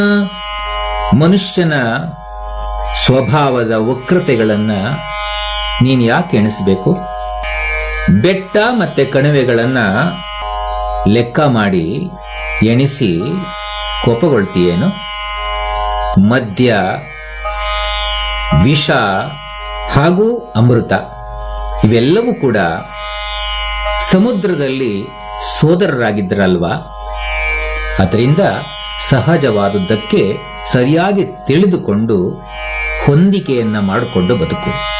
ಮನುಷ್ಯನ ಸ್ವಭಾವದ ವಕ್ರತೆಗಳನ್ನ ನೀನು ಯಾಕೆ ಎಣಿಸಬೇಕು ಬೆಟ್ಟ ಮತ್ತೆ ಕಣಿವೆಗಳನ್ನ ಲೆಕ್ಕ ಮಾಡಿ ಎಣಿಸಿ ಕೋಪಗೊಳ್ತೀಯೇನು ಮದ್ಯ ವಿಷ ಹಾಗೂ ಅಮೃತ ಇವೆಲ್ಲವೂ ಕೂಡ ಸಮುದ್ರದಲ್ಲಿ ಸೋದರರಾಗಿದ್ದರಲ್ವಾ ಅದರಿಂದ ಸಹಜವಾದದ್ದಕ್ಕೆ ಸರಿಯಾಗಿ ತಿಳಿದುಕೊಂಡು ಹೊಂದಿಕೆಯನ್ನ ಮಾಡಿಕೊಂಡು ಬದುಕು